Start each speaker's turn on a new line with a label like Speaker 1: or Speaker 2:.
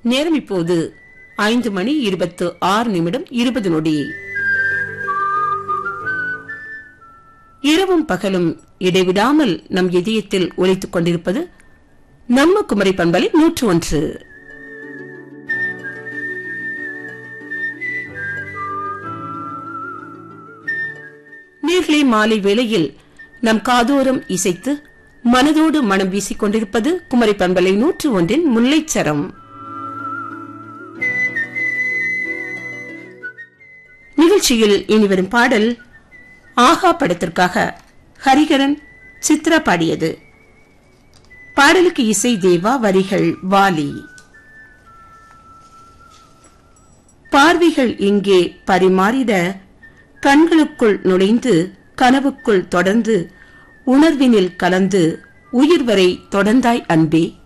Speaker 1: நேரம் இப்போது ஐந்து மணி இருபத்து ஆறு நிமிடம் இருபது நொடி இரவும் பகலும் இடைவிடாமல் நம் இதயத்தில் ஒலித்துக் கொண்டிருப்பது நம்ம குமரி பண்பலை நூற்று ஒன்று நீர்களை மாலை வேளையில் நம் காதோரம் இசைத்து மனதோடு மனம் வீசிக் கொண்டிருப்பது குமரி பண்பலை நூற்று ஒன்றின் முல்லைச்சரம் நிகழ்ச்சியில் இனிவரும் பாடல் ஆஹா படத்திற்காக ஹரிகரன் சித்ரா பாடியது பாடலுக்கு இசை தேவா வரிகள் வாலி பார்வைகள் இங்கே பரிமாறிட கண்களுக்குள் நுழைந்து கனவுக்குள் தொடர்ந்து உணர்வினில் கலந்து உயிர் வரை தொடர்ந்தாய் அன்பே